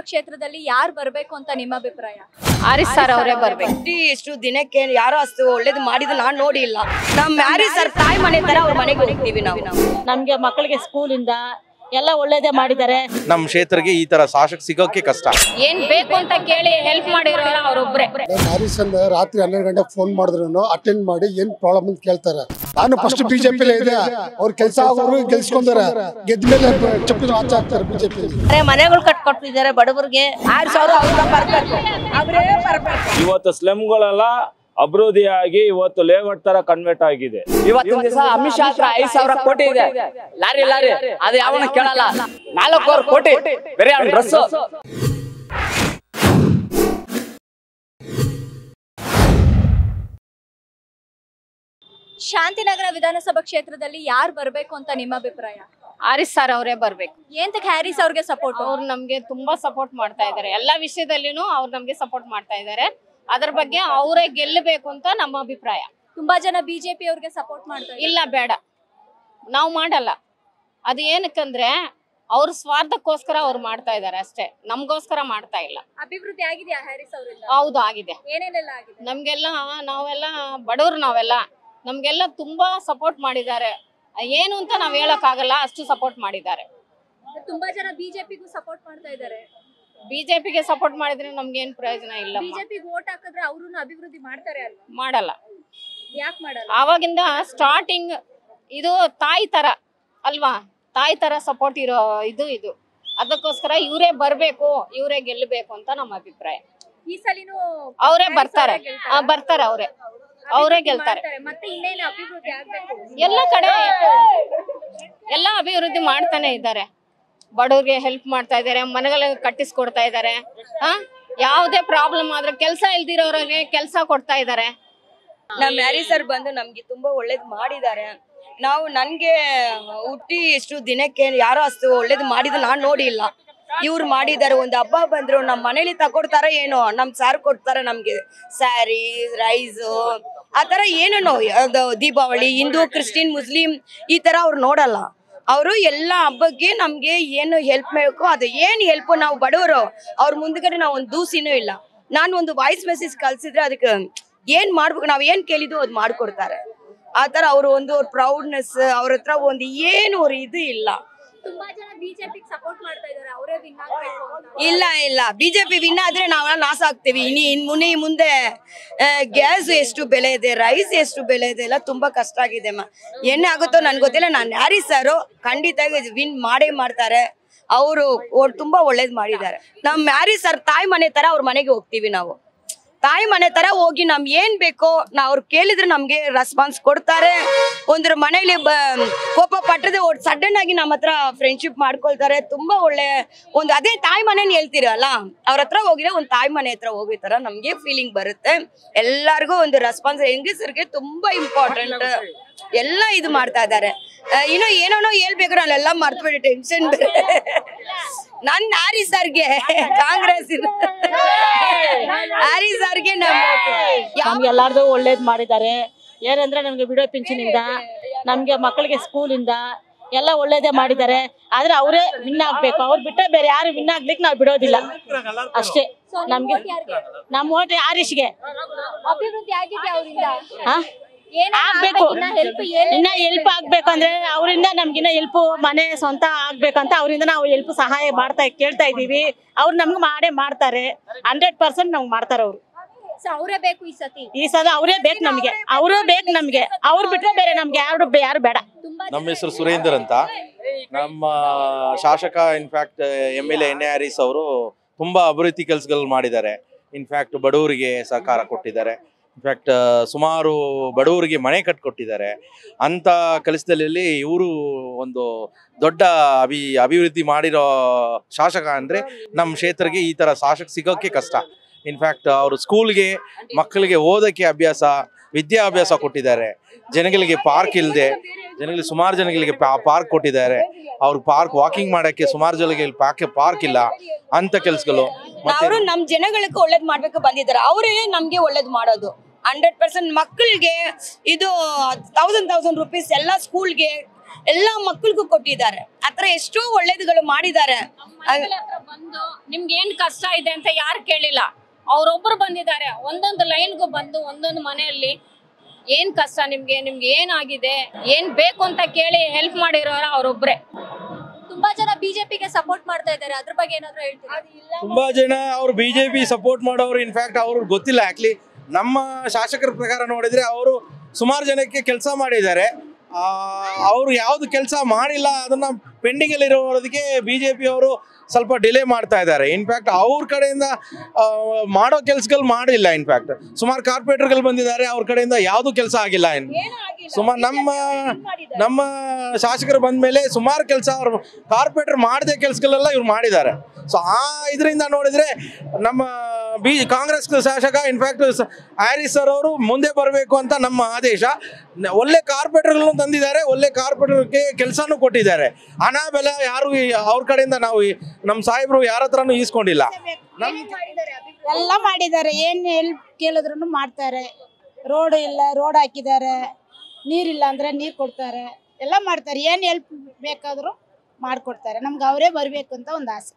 ಕ್ಷೇತ್ರದಲ್ಲಿ ಯಾರು ಬರ್ಬೇಕು ಅಂತ ನಿಮ್ಮ ಅಭಿಪ್ರಾಯ ಆರಿಸ್ ಸರ್ ಅವರೇ ಬರ್ಬೇಕು ಪ್ರತಿ ಎಷ್ಟು ದಿನಕ್ಕೆ ಯಾರೋ ಅಷ್ಟು ಒಳ್ಳೇದು ಮಾಡಿದ್ದು ನಾನ್ ನೋಡಿ ಇಲ್ಲ ನಮ್ ಮ್ಯಾರೇಜ್ ಸರ್ ತಾಯಿ ಮನೆ ತರ ಅವ್ರ ಮನೆಗೆ ಹೋಗ್ತೀವಿ ನಾವು ನಮ್ಗೆ ಮಕ್ಕಳಿಗೆ ಸ್ಕೂಲಿಂದ ಎಲ್ಲ ಒಳ್ಳೇದೇ ಮಾಡಿದ್ದಾರೆ ನಮ್ಮ ಕ್ಷೇತ್ರಕ್ಕೆ ಈ ತರ ಶಾಸಕ ಸಿಗೋಕೆ ಕಷ್ಟ ಏನ್ ಬೇಕು ಅಂತ ಕೇಳಿ ಹೆಲ್ಪ್ ಮಾಡಿರೋರು ಅವ್ರೊಬ್ರೆ ಮ್ಯಾರೇಜ್ ಅಂದ್ರೆ ರಾತ್ರಿ ಹನ್ನೆರಡು ಗಂಟೆಗೆ ಫೋನ್ ಮಾಡಿದ್ರು ಅಟೆಂಡ್ ಮಾಡಿ ಏನ್ ಪ್ರಾಬ್ಲಮ್ ಅಂತ ಕೇಳ್ತಾರೆ ನಾನು ಫಸ್ಟ್ ಬಿಜೆಪಿ ಇದೆ ಅವ್ರ ಕೆಲಸ ಆಗೋರು ಗೆಲ್ಸ್ಕೊಂತಾರೆ ಗೆದ್ದ ಮೇಲೆ ಚಪ್ಪಿನ ಆಚೆ ಹಾಕ್ತಾರೆ ಬಿಜೆಪಿ ಮನೆಗಳು ಕಟ್ಕೊಟ್ಟಿದ್ದಾರೆ ಬಡವರಿಗೆ ಆರು ಸಾವಿರ ಅವ್ರಿಗೆ ಬರ್ಬೇಕು ಅವರೇ ಬರ್ಬೇಕು ಇವತ್ತು ಸ್ಲಮ್ಗಳೆಲ್ಲ ಅಭಿವೃದ್ಧಿಯಾಗಿ ಇವತ್ತು ಲೇಔಟ್ ತರ ಕನ್ವರ್ಟ್ ಆಗಿದೆ ಇವತ್ತಿನ ದಿವಸ ಅಮಿತ್ ಶಾ ಹತ್ರ ಐದ್ ಸಾವಿರ ಕೋಟಿ ಇದೆ ಲಾರಿ ಲಾರಿ ಅದು ಯಾವನ ಕೇಳಲ್ಲ ನಾಲ್ಕೂವರೆ ಕೋಟಿ ಬೇರೆ ಡ್ರೆಸ್ ಶಾಂತಿನಗರ ವಿಧಾನಸಭಾ ಕ್ಷೇತ್ರದಲ್ಲಿ ಯಾರು ಬರ್ಬೇಕು ಅಂತ ನಿಮ್ಮ ಅಭಿಪ್ರಾಯ ಆರಿಸ್ ಸರ್ ಅವರೇ ಬರ್ಬೇಕು ಏಂತಕ್ಕೆ ಹ್ಯಾರಿಸ್ ಅವ್ರಿಗೆ ಸಪೋರ್ಟ್ ಅವ್ರು ನಮ್ಗೆ ತುಂಬಾ ಸಪೋರ್ಟ್ ಮಾಡ್ತಾ ಇದ್ದಾರೆ ಎಲ್ಲಾ ವಿಷಯದಲ್ಲಿನೂ ಅವ್ರು ನಮ್ಗೆ ಸಪೋರ್ಟ್ ಮಾಡ್ತಾ ಇದ್ದಾರೆ ಅದ್ರ ಬಗ್ಗೆ ಅವರೇ ಗೆಲ್ಲಬೇಕು ಅಂತ ನಮ್ಮ ಅಭಿಪ್ರಾಯ ತುಂಬಾ ಜನ ಬಿಜೆಪಿ ಅವ್ರಿಗೆ ಸಪೋರ್ಟ್ ಮಾಡ್ತಾ ಇದ್ದಾರೆ ಇಲ್ಲ ಬೇಡ ನಾವು ಮಾಡಲ್ಲ ಅದು ಏನಕ್ಕಂದ್ರೆ ಅವ್ರ ಸ್ವಾರ್ಥಕ್ಕೋಸ್ಕರ ಅವ್ರು ಮಾಡ್ತಾ ಇದ್ದಾರೆ ಅಷ್ಟೇ ನಮ್ಗೋಸ್ಕರ ಮಾಡ್ತಾ ಇಲ್ಲ ಅಭಿವೃದ್ಧಿ ಆಗಿದೆಯಾ ಹ್ಯಾರಿಸ್ ಅವರಿಂದ ಹೌದು ಆಗಿದೆ ಏನೇನೆಲ್ಲ ಆಗಿದೆ ನಮ್ಗೆಲ್ಲ ನಾವೆಲ್ಲ ಬಡವ್ರು ನಾವೆಲ್ಲ ನಮ್ಗೆಲ್ಲ ತುಂಬಾ ಸಪೋರ್ಟ್ ಮಾಡಿದ್ದಾರೆ ಏನು ಅಂತ ನಾವ್ ಹೇಳಕ್ ಆಗಲ್ಲ ಅಷ್ಟು ಸಪೋರ್ಟ್ ಮಾಡಿದ್ದಾರೆ ತುಂಬಾ ಜನ ಬಿಜೆಪಿಗೂ ಸಪೋರ್ಟ್ ಮಾಡ್ತಾ ಇದ್ದಾರೆ ಬಿಜೆಪಿಗೆ ಸಪೋರ್ಟ್ ಮಾಡಿದ್ರೆ ನಮ್ಗೆ ಏನ್ ಪ್ರಯೋಜನ ಇಲ್ಲ ಬಿಜೆಪಿಗೆ ವೋಟ್ ಹಾಕಿದ್ರೆ ಅವ್ರು ಅಭಿವೃದ್ಧಿ ಮಾಡ್ತಾರೆ ಅಲ್ವಾ ಮಾಡಲ್ಲ ಯಾಕೆ ಮಾಡಲ್ಲ ಆವಾಗಿಂದ ಸ್ಟಾರ್ಟಿಂಗ್ ಇದು ತಾಯಿ ತರ ಅಲ್ವಾ ತಾಯಿ ತರ ಸಪೋರ್ಟ್ ಇರೋ ಇದು ಇದು ಅದಕ್ಕೋಸ್ಕರ ಇವರೇ ಬರ್ಬೇಕು ಇವರೇ ಗೆಲ್ಲಬೇಕು ಅಂತ ನಮ್ಮ ಅಭಿಪ್ರಾಯ ಈ ಸಲಿನೂ ಅವರೇ ಹ್ಯಾರಿಸ್ ಬರ್ತಾರೆ ಅವರೇ ಗೆಲ್ತಾರೆ. ಆ, ಬರ್ತಾರೆ ಅವರೇ ಅವರೇ ಅಭಿವೃದ್ಧಿ ಗೆಲ್ತಾರೆ ಮಾಡ್ತಾರೆ. ಮತ್ತೆ ಇನ್ನೇನು ಅಭಿವೃದ್ಧಿ ಆಗ್ಬೇಕು ಎಲ್ಲ ಕಡೆ ಎಲ್ಲ ಅಭಿವೃದ್ಧಿ ಮಾಡ್ತಾನೆ ಇದ್ದಾರೆ ಬಡವ್ರಿಗೆ ಹೆಲ್ಪ್ ಮಾಡ್ತಾ ಇದ್ದಾರೆ ಮನೆಗಳ ಕಟ್ಟಿಸ್ಕೊಡ್ತಾ ಇದ್ದಾರೆ ಹಾ ಯಾವುದೇ ಪ್ರಾಬ್ಲಮ್ ಆದ್ರೆ ಕೆಲಸ ಇಲ್ದಿರೋರಿಗೆ ಕೆಲಸ ಕೊಡ್ತಾ ಇದ್ದಾರೆ ನಮ್ ಮ್ಯಾರೇಜ್ ಸರ್ ಬಂದು ನಮ್ಗೆ ತುಂಬಾ ಒಳ್ಳೇದ್ ಮಾಡಿದ್ದಾರೆ ನಾವು ನನ್ಗೆ ಹುಟ್ಟಿ ಎಷ್ಟು ದಿನಕ್ಕೆ ಯಾರೋ ಅಷ್ಟು ಒಳ್ಳೇದು ಮಾಡಿದ್ದು ನಾನ್ ನೋಡಿ ಇಲ್ಲ ಇವ್ರು ಮಾಡಿದ್ದಾರೆ ಒಂದು ಹಬ್ಬ ಬಂದ್ರು ನಮ್ ಮನೇಲಿ ತಕೊಡ್ತಾರ ಏನೋ ನಮ್ ಸಾರ್ ಕೊಡ್ತಾರೆ ನಮ್ಗೆ ಸ್ಯಾರಿ ರೈಸು ಆ ತರ ಏನೇನೋ ಅದು ದೀಪಾವಳಿ ಹಿಂದೂ ಕ್ರಿಸ್ಟಿನ್ ಮುಸ್ಲಿಂ ಈ ತರ ಅವ್ರು ನೋಡಲ್ಲ ಅವರು ಎಲ್ಲ ಹಬ್ಬಕ್ಕೆ ನಮ್ಗೆ ಏನು ಹೆಲ್ಪ್ ಬೇಕು ಅದು ಏನ್ ಹೆಲ್ಪ್ ನಾವು ಬಡವರು ಅವ್ರ ಮುಂದ್ಗಡೆ ನಾವು ಒಂದು ದೂಸಿನೂ ಇಲ್ಲ ನಾನು ಒಂದು ವಾಯ್ಸ್ ಮೆಸೇಜ್ ಕಳ್ಸಿದ್ರೆ ಅದಕ್ಕೆ ಏನ್ ಮಾಡ್ಬೇಕು ನಾವ್ ಏನ್ ಕೇಳಿದ್ವು ಅದ್ ಮಾಡ್ಕೊಡ್ತಾರೆ ಆ ತರ ಅವ್ರು ಒಂದು ಪ್ರೌಡ್ನೆಸ್ ಅವ್ರ ಹತ್ರ ಒಂದು ಏನು ಅವ್ರ ಇದು ಇಲ್ಲ ತುಂಬಾ ಜನ ಬಿಜೆಪಿಗೆ ಸಪೋರ್ಟ್ ಮಾಡ್ತಾ ಇದ್ದಾರೆ ಅವರೇ ವಿನ್ ಆಗ್ಬೇಕು ಅಂತ ಇಲ್ಲ ಇಲ್ಲ ಬಿಜೆಪಿ ವಿನ್ ಆದ್ರೆ ನಾವೆಲ್ಲ ನಾಶ ಆಗ್ತೀವಿ ಇನಿ ಇನ್ ಮುನಿ ಮುಂದೆ ಗ್ಯಾಸ್ ಎಷ್ಟು ಬೆಲೆ ಇದೆ ರೈಸ್ ಎಷ್ಟು ಬೆಲೆ ಇದೆ ಎಲ್ಲ ತುಂಬಾ ಕಷ್ಟ ಆಗಿದೆ ಅಮ್ಮ ಎಣ್ಣೆ ಆಗುತ್ತೋ ನನ್ಗೆ ಗೊತ್ತಿಲ್ಲ ನಾನು ಯಾರಿ ಸರ್ ಖಂಡಿತ ವಿನ್ ಮಾಡೇ ಮಾಡ್ತಾರೆ ಅವರು ತುಂಬಾ ಒಳ್ಳೇದ್ ಮಾಡಿದ್ದಾರೆ ನಮ್ ಮ್ಯಾರಿ ಸರ್ ತಾಯಿ ಮನೆ ತರ ಅವ್ರ ಮನೆಗೆ ಹೋಗ್ತೀವಿ ನಾವು ತಾಯಿ ಮನೆ ತರ ಹೋಗಿ ನಮ್ ಏನ್ ಬೇಕೋ ನಾ ಅವ್ರು ಕೇಳಿದ್ರೆ ನಮ್ಗೆ ರೆಸ್ಪಾನ್ಸ್ ಕೊಡ್ತಾರೆ ಒಂದ್ರ ಮನೇಲಿ ಬ ಕೋಪ ಪಟ್ಟದೆ ಸಡನ್ ಆಗಿ ನಮ್ಮ ಹತ್ರ ಫ್ರೆಂಡ್ಶಿಪ್ ಮಾಡ್ಕೊಳ್ತಾರೆ ತುಂಬಾ ಒಳ್ಳೆ ಒಂದು ಅದೇ ತಾಯಿ ಮನೇನ್ ಹೇಳ್ತೀರಲ್ಲ ಅವ್ರ ಹತ್ರ ಹೋಗಿದ್ರೆ ಒಂದ್ ತಾಯಿ ಮನೆ ಹತ್ರ ಹೋಗಿ ತರ ನಮ್ಗೆ ಫೀಲಿಂಗ್ ಬರುತ್ತೆ ಎಲ್ಲಾರ್ಗೂ ಒಂದು ರೆಸ್ಪಾನ್ಸ್ ಹೆಂಗಸರಿಗೆ ತುಂಬಾ ಇಂಪಾರ್ಟೆಂಟ್ ಎಲ್ಲ ಇದು ಮಾಡ್ತಾ ಇದ್ದಾರೆ ಇನ್ನು ಏನೋ ಹೇಳ್ಬೇಕಾದ್ರೆ ಅಲ್ಲೆಲ್ಲ ಮರ್ತ್ಬಿಡಿ ಟೆನ್ಷನ್ ನನ್ ಹ್ಯಾರಿ ಸರ್ಗೆ ಕಾಂಗ್ರೆಸ್ ಹ್ಯಾರಿ ಸರ್ಗೆ ನಮ್ಮ ನಮ್ಗೆ ಎಲ್ಲಾರ್ದು ಒಳ್ಳೇದ್ ಮಾಡಿದ್ದಾರೆ ಏನಂದ್ರೆ ನಮ್ಗೆ ಬಿಡೋ ಪಿಂಚಣಿಂದ ನಮ್ಗೆ ಮಕ್ಕಳಿಗೆ ಸ್ಕೂಲಿಂದ ಎಲ್ಲ ಒಳ್ಳೇದೇ ಮಾಡಿದ್ದಾರೆ ಆದ್ರೆ ಅವರೇ ವಿನ್ ಆಗ್ಬೇಕು ಅವ್ರು ಬಿಟ್ರೆ ಬೇರೆ ಯಾರು ವಿನ್ ಆಗ್ಲಿಕ್ಕೆ ನಾವು ಬಿಡೋದಿಲ್ಲ ಅಷ್ಟೇ ನಮ್ಗೆ ನಮ್ಮ ಓಟ್ ಆರೀಶ್ಗೆ ಅಭಿವೃದ್ಧಿ ಆಗಿದೆ ಅವರಿಂದ ಹಾ ಆಗ್ಬೇಕು ಹೆಲ್ಪ್ ಏನು ಇನ್ನ ಹೆಲ್ಪ್ ಆಗ್ಬೇಕು ಅಂದ್ರೆ ಅವರಿಂದ ನಮ್ಗಿನ್ನ ಹೆಲ್ಪ್ ಮನೆ ಸ್ವಂತ ಆಗ್ಬೇಕಂತ ಅವರಿಂದ ನಾವು ಹೆಲ್ಪ್ ಸಹಾಯ ಮಾಡ್ತಾ ಕೇಳ್ತಾ ಇದೀವಿ ಅವ್ರು ನಮ್ಗೆ ಮಾಡೇ ಮಾಡ್ತಾರೆ ಹಂಡ್ರೆಡ್ ಪರ್ಸೆಂಟ್ ನಮ್ಗೆ ಮಾಡ್ತಾರೆ ಅವ್ರು ಸೊ ಅವರೇ ಬೇಕು ಈ ಸತಿ ಈ ಸಲ ಅವರೇ ಬೇಕು ನಮ್ಗೆ ಅವರು ಬೇಕು ನಮ್ಗೆ ಅವ್ರು ಬಿಟ್ರೆ ಬೇರೆ ನಮ್ಗೆ ಯಾರು ಯಾರು ಬೇಡ ತುಂಬಾ ನಮ್ಮ ಹೆಸರು ಸುರೇಂದರ್ ಅಂತ ನಮ್ಮ ಶಾಸಕ in fact M L A N A Haris ಅವರು ತುಂಬಾ ಅಭಿವೃದ್ಧಿ ಕೆಲಸಗಳು ಮಾಡಿದ್ದಾರೆ ಇನ್ಫ್ಯಾಕ್ಟ್ ಬಡವರಿಗೆ ಸಹಕಾರ ಕೊಟ್ಟಿದ್ದಾರೆ ಇನ್ಫ್ಯಾಕ್ಟ್ ಸುಮಾರು ಬಡವರಿಗೆ ಮನೆ ಕಟ್ಕೊಟ್ಟಿದ್ದಾರೆ ಅಂತ ಕೆಲಸದಲ್ಲಿ ಇವರು ಒಂದು ದೊಡ್ಡ ಅಭಿ ಅಭಿವೃದ್ಧಿ ಮಾಡಿರೋ ಶಾಸಕ ಅಂದ್ರೆ ನಮ್ಮ ಕ್ಷೇತ್ರಕ್ಕೆ ಈ ತರ ಶಾಸಕ ಸಿಗೋಕೆ ಕಷ್ಟ ಇನ್ಫ್ಯಾಕ್ಟ್ ಅವರು ಸ್ಕೂಲ್ಗೆ ಮಕ್ಕಳಿಗೆ ಓದಕ್ಕೆ ಅಭ್ಯಾಸ ವಿದ್ಯಾಭ್ಯಾಸ ಕೊಟ್ಟಿದ್ದಾರೆ ಜನಗಳಿಗೆ ಪಾರ್ಕ್ ಇಲ್ಲದೆ ಜನಗಳಿಗೆ ಸುಮಾರು ಜನಗಳಿಗೆ ಪಾರ್ಕ್ ಕೊಟ್ಟಿದ್ದಾರೆ ಅವ್ರ ಪಾರ್ಕ್ ವಾಕಿಂಗ್ ಮಾಡಕ್ಕೆ ಸುಮಾರು ಜನಗಳಿಗೆ ಪಾರ್ಕ್ ಪಾರ್ಕ್ ಇಲ್ಲ ಅಂತ ಕೆಲಸಗಳು ಮತ್ತೆ ಅವರು ನಮ್ ಜನಗಳಿಗೆ ಒಳ್ಳೇದ್ ಮಾಡ್ಬೇಕು ಬಂದಿದ್ದಾರೆ ಅವರೇ ನಮ್ಗೆ ಒಳ್ಳೇದ್ ಮಾಡೋದು ಹಂಡ್ರೆಡ್ ಪರ್ಸೆಂಟ್ ಮಕ್ಕಳಿಗೆ ಇದು ತೌಸಂಡ್ ತೌಸಂಡ್ ರುಪೀಸ್ ಎಲ್ಲ ಸ್ಕೂಲ್ಗೆ ಎಲ್ಲಾ ಮಕ್ಕಳಿಗೂ ಕೊಟ್ಟಿದ್ದಾರೆ ಆತರ ಎಷ್ಟೋ ಒಳ್ಳೇದುಗಳು ಮಾಡಿದ್ದಾರೆ ಮನೆಗಳ ಹತ್ರ ಬಂದು ನಿಮ್ಗೆ ಏನ್ ಕಷ್ಟ ಇದೆ ಅಂತ ಯಾರು ಕೇಳಿಲ್ಲ ಅವ್ರೊಬ್ರು ಬಂದಿದ್ದಾರೆ ಒಂದೊಂದು ಲೈನ್ಗೂ ಬಂದು ಒಂದೊಂದು ಮನೆಯಲ್ಲಿ ಏನ್ ಕಷ್ಟ ನಿಮ್ಗೆ ನಿಮ್ಗೆ ಏನಾಗಿದೆ ಏನ್ ಬೇಕು ಅಂತ ಕೇಳಿ ಹೆಲ್ಪ್ ಮಾಡಿರೋರ ಅವ್ರೊಬ್ರೆ ತುಂಬಾ ಜನ ಬಿಜೆಪಿಗೆ ಸಪೋರ್ಟ್ ಮಾಡ್ತಾ ಇದ್ದಾರೆ ಅದ್ರ ಬಗ್ಗೆ ಏನಾದ್ರು ಹೇಳ್ತೀರಾ ತುಂಬಾ ಜನ ಅವ್ರು ಬಿಜೆಪಿ ಸಪೋರ್ಟ್ ಮಾಡೋರು ಇನ್ಫ್ಯಾಕ್ಟ್ ಅವ್ರಿಗೆ ಗೊತ್ತಿಲ್ಲ ಆಕ್ಚುಲಿ ನಮ್ಮ ಶಾಸಕರ ಪ್ರಕಾರ ನೋಡಿದ್ರೆ ಅವರು ಸುಮಾರು ಜನಕ್ಕೆ ಕೆಲಸ ಮಾಡಿದ್ದಾರೆ ಆ, ಅವ್ರು ಯಾವ್ದು ಕೆಲಸ ಮಾಡಿಲ್ಲ ಅದನ್ನ ಪೆಂಡಿಂಗ್ ಅಲ್ಲಿ ಇರೋದಕ್ಕೆ ಬಿಜೆಪಿ ಅವರು ಸ್ವಲ್ಪ ಡಿಲೇ ಮಾಡ್ತಾ ಇದ್ದಾರೆ ಇನ್ಫ್ಯಾಕ್ಟ್ ಅವ್ರ ಕಡೆಯಿಂದ ಆ, ಮಾಡೋ ಕೆಲ್ಸಗಳು ಮಾಡಿಲ್ಲ ಇನ್ಫ್ಯಾಕ್ಟ್ ಸುಮಾರು ಕಾರ್ಪೊರೇಟರ್ಗಳು ಬಂದಿದ್ದಾರೆ ಅವ್ರ ಕಡೆಯಿಂದ ಯಾವ್ದು ಕೆಲಸ ಆಗಿಲ್ಲ ಇನ್ ಸುಮಾರು ನಮ್ಮ ನಮ್ಮ ಶಾಸಕರು ಬಂದ ಮೇಲೆ ಸುಮಾರು ಕೆಲಸ ಅವ್ರು ಕಾರ್ಪೊರೇಟರ್ ಮಾಡದೆ ಕೆಲಸಗಳೆಲ್ಲ ಇವ್ರು ಮಾಡಿದ್ದಾರೆ ಸೊ ಆ ಇದರಿಂದ ನೋಡಿದ್ರೆ ನಮ್ಮ ಬಿ ಕಾಂಗ್ರೆಸ್ ಶಾಸಕ ಇನ್ಫ್ಯಾಕ್ಟ್ ಹ್ಯಾರಿಸ್ ಸರ್ ಅವರು ಮುಂದೆ ಬರಬೇಕು ಅಂತ ನಮ್ಮ ಆದೇಶ ನ- ಒಳ್ಳೆ ಕಾರ್ಪೊರೇಟರ್ಗಳನ್ನು ತಂದಿದ್ದಾರೆ ಒಳ್ಳೆ ಕಾರ್ಪೊರೇಟರ್ಗೆ ಕೆಲಸನೂ ಕೊಟ್ಟಿದ್ದಾರೆ ಹಣ ಬೆಲೆ ಯಾರು ಈ- ಅವ್ರ ಕಡೆಯಿಂದ ನಾವು ಈ- ನಮ್ಮ ಸಾಹೇಬರು ಯಾರ ಹತ್ರನೂ ಈಸ್ಕೊಂಡಿಲ್ಲ ನಮ್ಮ ಎಲ್ಲ ಮಾಡಿದ್ದಾರೆ ಏನ್ ಹೆಲ್ಪ್ ಕೇಳಿದ್ರು ಮಾಡ್ತಾರೆ ರೋಡ್ ಇಲ್ಲ ರೋಡ್ ಹಾಕಿದ್ದಾರೆ ನೀರಿಲ್ಲ ಅಂದ್ರೆ ನೀರ್ ಕೊಡ್ತಾರೆ ಎಲ್ಲ ಮಾಡ್ತಾರೆ ಏನ್ ಹೆಲ್ಪ್ ಬೇಕಾದ್ರೂ ಮಾಡ್ಕೊಡ್ತಾರೆ ನಮ್ಗೆ ಅವರೇ ಬರ್ಬೇಕು ಅಂತ ಒಂದು ಆಸೆ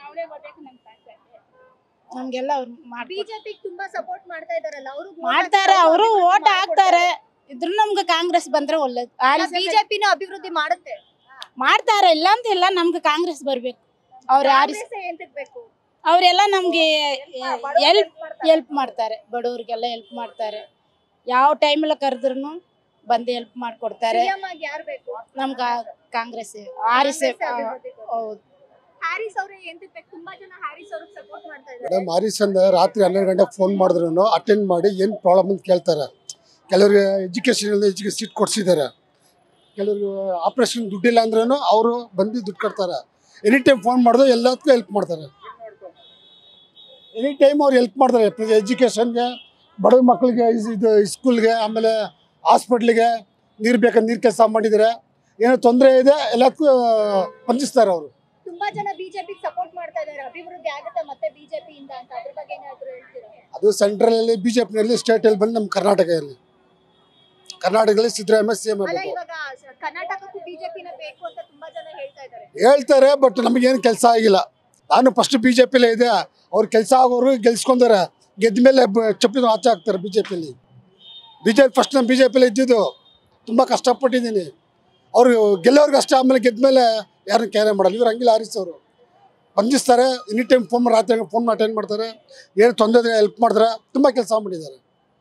ನಮ್ಗೆಲ್ಲ ಅವ್ರು ಮಾಡ್ಕೊಡ್ತಾರೆ ಬಿಜೆಪಿ ತುಂಬಾ ಸಪೋರ್ಟ್ ಮಾಡ್ತಾ ಇದಾರಲ್ಲ ಅವರು ಮಾಡ್ತಾರೆ ಅವರು ಓಟ್ ಹಾಕ್ತಾರೆ ಇದ್ರು ನಮ್ಗೆ ಕಾಂಗ್ರೆಸ್ ಬಂದ್ರೆ ಒಳ್ಳೇದು ಬಿಜೆಪಿನ ಅಭಿವೃದ್ಧಿ ಮಾಡುತ್ತೆ ಮಾಡ್ತಾರೆ ಇಲ್ಲ ಅಂತ ಇಲ್ಲ ನಮ್ಗೆ ಕಾಂಗ್ರೆಸ್ ಬರ್ಬೇಕು ಅವ್ರು ಯಾರು ಕಾಂಗ್ರೆಸ್ಸೇ ಎಂತಕ್ ಬೇಕು ಅವರೆಲ್ಲ ನಮ್ಗೆ ಹೆಲ್ಪ್ ಹೆಲ್ಪ್ ಮಾಡ್ತಾರೆ ಬಡವ್ರಿಗೆಲ್ಲ ಹೆಲ್ಪ್ ಮಾಡ್ತಾರೆ ಯಾವ ಟೈಮಲ್ಲಿ ಕರೆದ್ರು ಬಂದು ಹೆಲ್ಪ್ ಮಾಡ್ಕೊಡ್ತಾರೆ ಸಿಎಂ ಆಗಿ ಯಾರು ಬೇಕು ನಮ್ಗೆ ಕಾಂಗ್ರೆಸ್ ಆರಿಸ್ ಕಾಂಗ್ರೆಸ್ಸೇ ಅಭಿವೃದ್ಧಿ ಕೊಡ್ಬೇಕು. ಹೌದು ಹ್ಯಾರಿಸ್ ಅವ್ರೆ ಎಂತಕ್ ಬೇಕು ತುಂಬಾ ಜನ ಹ್ಯಾರಿಸ್ ಅವ್ರಿಗೆ ಸಪೋರ್ಟ್ ಮಾಡ್ತಾ ಇದ್ದಾರೆ ಮೇಡಮ್ ಆರಿಸ್ ಅಂದ ರಾತ್ರಿ ಹನ್ನೆರಡು ಗಂಟೆಗೆ ಫೋನ್ ಮಾಡಿದ್ರು ಅಟೆಂಡ್ ಮಾಡಿ ಏನು ಪ್ರಾಬ್ಲಮ್ ಅಂತ ಕೇಳ್ತಾರೆ ಕೆಲವ್ರಿಗೆ ಎಜುಕೇಷನ್ ಎಜುಕೇಷನ್ ಸೀಟ್ ಕೊಡ್ಸಿದ್ದಾರೆ ಕೆಲವ್ರಿಗೆ ಆಪ್ರೇಷನ್ ದುಡ್ಡಿಲ್ಲ ಅಂದ್ರೂ ಅವರು ಬಂದು ದುಡ್ಡು ಕೊಡ್ತಾರೆ ಎನಿ ಟೈಮ್ ಫೋನ್ ಮಾಡಿದ್ರೆ ಎಲ್ಲದಕ್ಕೂ ಹೆಲ್ಪ್ ಮಾಡ್ತಾರೆ ಎನಿ ಟೈಮ್ ಅವ್ರು ಹೆಲ್ಪ್ ಮಾಡ್ತಾರೆ ಎಜುಕೇಷನ್ಗೆ ಬಡ ಮಕ್ಕಳಿಗೆ ಇದು ಸ್ಕೂಲ್ಗೆ ಆಮೇಲೆ ಹಾಸ್ಪಿಟ್ಲಿಗೆ ನೀರು ಬೇಕಾದ್ರೆ ನೀರು ಕೆಲಸ ಮಾಡಿದ್ದಾರೆ ಏನೋ ತೊಂದರೆ ಇದೆ ಎಲ್ಲದಕ್ಕೂ ಸ್ಪಂದಿಸ್ತಾರೆ ಅವರು ತುಂಬಾ ಜನ ಬಿಜೆಪಿ ಸಪೋರ್ಟ್ ಮಾಡ್ತಾ ಇದ್ದಾರೆ ಅಭಿವೃದ್ಧಿ ಆಗುತ್ತೆ ಮತ್ತೆ ಬಿಜೆಪಿ ಇಂದ ಅಂತ ಅದ್ರ ಬಗ್ಗೆ ಏನಾದ್ರು ಹೇಳ್ತೀರಾ ಅದು ಸೆಂಟ್ರಲಲ್ಲಿ ಬಿ ಜೆ ಪಿನಲ್ಲಿ ಸ್ಟೇಟಲ್ಲಿ ಬಂದು ನಮ್ಮ ಕರ್ನಾಟಕದಲ್ಲಿ ಕರ್ನಾಟಕದಲ್ಲಿ ಸಿದ್ದರಾಮಯ್ಯ ಸಿ ಎಂ ಅಲ್ಲ ಆಗಬೇಕು ಇವಾಗ ಸ- ಕರ್ನಾಟಕಕ್ಕೂ ಬಿಜೆಪಿನ ಬೇಕು ಅಂತ ತುಂಬಾ ಜನ ಹೇಳ್ತಾ ಇದ್ದಾರೆ ಹೇಳ್ತಾರೆ ಬಟ್ ನಮಗೇನು ಕೆಲಸ ಆಗಿಲ್ಲ ನಾನು ಫಸ್ಟ್ ಬಿ ಜೆ ಪಿಲೇ ಇದೆ ಅವ್ರು ಕೆಲಸ ಆಗೋರು ಗೆಲ್ಸ್ಕೊಂತಾರೆ ಗೆದ್ದ ಮೇಲೆ ಚಪ್ಪಿದ ಆಚೆ ಹಾಕ್ತಾರೆ ಬಿ ಜೆ ಪಿಲಿ ಬಿ ಜೆ ಪಿ ಫಸ್ಟ್ ನಾನು ಬಿ ಜೆ ಪಿಲಿ ಇದ್ದಿದ್ದು ತುಂಬ ಕಷ್ಟಪಟ್ಟಿದ್ದೀನಿ ಅವರು ಗೆಲ್ಲೋರ್ಗೆ ಅಷ್ಟೇ ಆಮೇಲೆ ಗೆದ್ದ ಮೇಲೆ ಯಾರನ್ನ ಕ್ಯಾರೆ ಮಾಡಲ್ಲ ಇವ್ರು ಹಂಗಿಲ್ಲ ಆರಿಸ್ ಅವರು ಬಂಧಿಸ್ತಾರೆ ಎನಿ ಟೈಮ್ ಫೋನ್ ರಾತ್ರಿ ಫೋನ್ ಅಟೆಂಡ್ ಮಾಡ್ತಾರೆ ಏನು ತೊಂದರೆ ಹೆಲ್ಪ್ ಮಾಡ್ತಾರೆ ತುಂಬ ಕೆಲಸ ಮಾಡಿದ್ದಾರೆ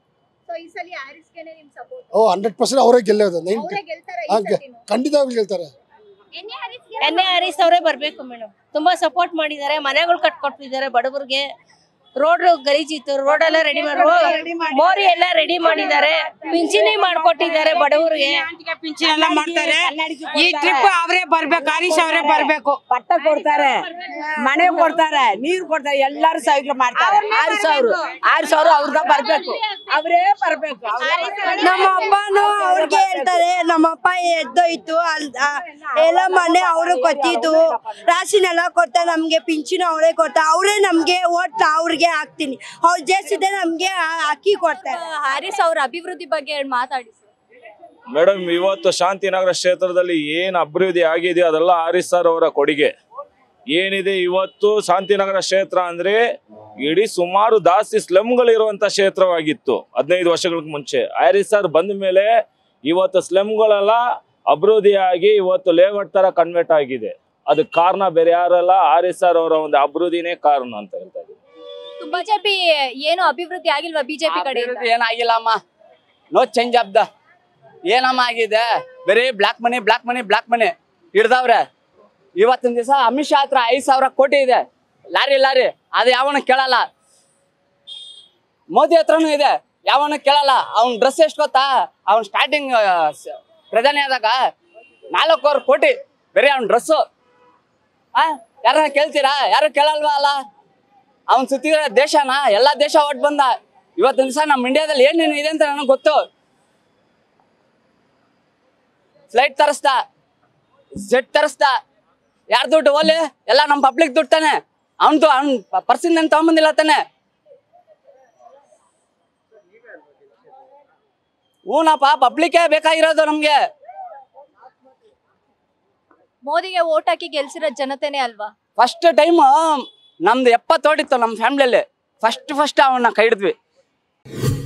ಸೊ ಈ ಸಲ ಹ್ಯಾರಿಸ್ಗೆನೆ ನಿಮ್ ಸಪೋರ್ಟ್ ಓ ಹಂಡ್ರೆಡ್ ಪರ್ಸೆಂಟ್ ಅವರೇ ಗೆಲ್ಲೋದು ನೈಂಟಿ ಅವರೇ ಗೆಲ್ತಾರೆ ಈ ಹಾಗೆ. ಸತಿನೂ ಖಂಡಿತವಾಗಿ ಗೆಲ್ತಾರೆ ಎನ್ನೆ ಹ್ಯಾರಿಸ್ಗೆ ಎನ್ ಎ ಹರೀಶ್ ಅವರೇ ಬರ್ಬೇಕು ಮೇಡಮ್ ತುಂಬಾ ಸಪೋರ್ಟ್ ಮಾಡಿದ್ದಾರೆ ಮನೆಗಳು ಕಟ್ಕೊಟ್ಟಿದ್ದಾರೆ ಬಡವರಿಗೆ ರೋಡ್ ಗಲೀಜಿತ್ತು ರೋಡ್ ಎಲ್ಲ ರೆಡಿ ಮಾಡಿ ಮೋರಿ ಎಲ್ಲ ರೆಡಿ ಮಾಡಿದ್ದಾರೆ ಪಿಂಚಣಿ ಮಾಡ್ಕೊಟ್ಟಿದ್ದಾರೆ ಬಡವರಿಗೆ ಪಿಂಚಣಿ ಎಲ್ಲ ಮಾಡ್ತಾರೆ ಈ ಟ್ರಿಪ್ ಅವರೇ ಬರ್ಬೇಕು ಹರೀಶ್ ಅವರೇ ಬರ್ಬೇಕು ಪಟ್ಟ ಕೊಡ್ತಾರೆ ಮನೆ ಕೊಡ್ತಾರೆ ನೀರ್ ಕೊಡ್ತಾರೆ ಎಲ್ಲಾರು ಸೈಕ್ಲ್ ಮಾಡ್ತಾರೆ ಆರು ಸಾವಿರ ಆರು ಸಾವಿರ ಅವ್ರದ ಬರ್ಬೇಕು ಅವರೇ ಬರ್ಬೇಕು ನಮ್ಮ ಅಪ್ಪನು ಅವ್ರಿಗೆ ಹೇಳ್ತಾರೆ ನಮ್ಮ ಅಪ್ಪ ಎದ್ದೋಯ್ತು ಅಲ್ ಆ, ಎಲ್ಲ ಮನೆ ಅವರು ಕೊಟ್ಟಿದ್ದು ರಾಶಿನೆಲ್ಲ ಕೊಡ್ತಾರೆ ನಮ್ಗೆ ಪಿಂಚಿನ ಅವರೇ ಕೊಡ್ತಾರೆ ಅವರೇ ನಮ್ಗೆ ಓಟ್ ಅವ್ರಿಗೆ ಹಾಕ್ತೀನಿ ಅವ್ರು ಜೇಸಿದೆ ನಮ್ಗೆ ಆ- ಅಕ್ಕಿ ಕೊಡ್ತಾರೆ ಹ್ಯಾರಿಸ್ ಅವ್ರ ಅಭಿವೃದ್ಧಿ ಬಗ್ಗೆ ಮಾತಾಡಿ ಮೇಡಮ್ ಇವತ್ತು ಶಾಂತಿನಗರ ಕ್ಷೇತ್ರದಲ್ಲಿ ಏನು ಅಭಿವೃದ್ಧಿ ಆಗಿದೆ ಅದೆಲ್ಲ ಆರಿಸ್ ಸರ್ ಅವರ ಕೊಡುಗೆ ಏನಿದೆ ಇವತ್ತು ಶಾಂತಿನಗರ ಕ್ಷೇತ್ರ ಅಂದ್ರೆ ಇಡೀ ಸುಮಾರು ಜಾಸ್ತಿ ಸ್ಲಮ್ಗಳು ಇರುವಂತ ಕ್ಷೇತ್ರವಾಗಿತ್ತು ಹದಿನೈದು ವರ್ಷಗಳ ಮುಂಚೆ ಆರಿಸ್ ಸರ್ ಬಂದ ಮೇಲೆ ಇವತ್ತು ಸ್ಲಮ್ಗಳೆಲ್ಲ ಅಭಿವೃದ್ಧಿಯಾಗಿ ಇವತ್ತು ಲೇಔಟ್ ತರ ಕನ್ವರ್ಟ್ ಆಗಿದೆ ಅದಕ್ಕೆ ಕಾರಣ ಬೇರೆ ಯಾರಲ್ಲ ಆರಿಸ್ ಸರ್ ಅವರ ಒಂದು ಅಭಿವೃದ್ಧಿನೇ ಕಾರಣ ಅಂತ ಹೇಳ್ತಾ ಇದ್ದೀನಿ ಬಿಜೆಪಿ ಏನು ಅಭಿವೃದ್ಧಿ ಆಗಿಲ್ವಾ ಬಿಜೆಪಿ ಕಡೆಯಿಂದ ಅಭಿವೃದ್ಧಿ ಏನಾಗಿಲ್ಲ ಅಮ್ಮ ನೋ ಚೇಂಜ್ ಆಫ್ ದ ಏನಮ್ಮ ಆಗಿದೆ ಬರೀ black money black money black money ಹಿಡ್ದವ್ರೆ ಇವತ್ತಿನ ದಿವಸ ಅಮಿತ್ ಶಾ ಹತ್ರ ಐದ್ ಸಾವಿರ ಕೋಟಿ ಇದೆ ಲಾರಿ ಲಾರಿ ಅದು ಯಾವನ ಕೇಳಲ್ಲ ಮೋದಿ ಹತ್ರನೂ ಇದೆ ಯಾವನ ಕೇಳಲ್ಲ ಅವ್ನ ಡ್ರೆಸ್ ಎಷ್ಟು ಗೊತ್ತಾ ಅವ್ನ್ ಸ್ಟಾರ್ಟಿಂಗ್ ಪ್ರಧಾನಿ ಆದಾಗ ನಾಲ್ಕೂವರೆ ಕೋಟಿ ಬರೀ ಅವ್ನ ಡ್ರೆಸ್ಸು ಆ ಯಾರನ್ನ ಕೇಳ್ತೀರಾ ಯಾರು ಕೇಳಲ್ವಾ ಅಲ್ಲ ಅವ್ನ್ ಸುತ್ತಿರೋ ದೇಶನ ಎಲ್ಲಾ ದೇಶ ಒಟ್ಟು ಬಂದ ಇವತ್ತಿನ ದಿವಸ ನಮ್ಮ ಇಂಡಿಯಾದಲ್ಲಿ ಏನೇನು ಇದೆ ಅಂತ ನನಗೆ ಗೊತ್ತು ಫ್ಲೈಟ್ ತರಿಸ್ದ ಜೆಟ್ ತರಿಸ್ದ ಯಾರ್ ದುಡ್ಡು ಓಲಿ ಎಲ್ಲ ನಮ್ಮ ಪಬ್ಲಿಕ್ ದುಡ್ಡು ತಾನೆ ಅವನ್ದು ಅವ್ನ್ ಪರ್ಸಿಂದ ಏನು ತಗೊಂಬಂದಿಲ್ಲ ತಾನೆ ಹೂನಪ್ಪ ಪಬ್ಲಿಕ್ಕೇ ಬೇಕಾಗಿರೋದು ನಮ್ಗೆ ಮೋದಿಗೆ ವೋಟ್ ಹಾಕಿ ಗೆಲ್ಸಿರೋ ಜನತೆನೇ ಅಲ್ವಾ ಫಸ್ಟ್ ಟೈಮ್ ನಮ್ದು ಎಪ್ಪತ್ತು ಓಟಿತ್ತು ನಮ್ಮ ಫ್ಯಾಮಿಲಿಯಲ್ಲಿ ಫಸ್ಟ್ ಫಸ್ಟ್ ಅವನ್ನ ಕೈ ಹಿಡಿದ್ವಿ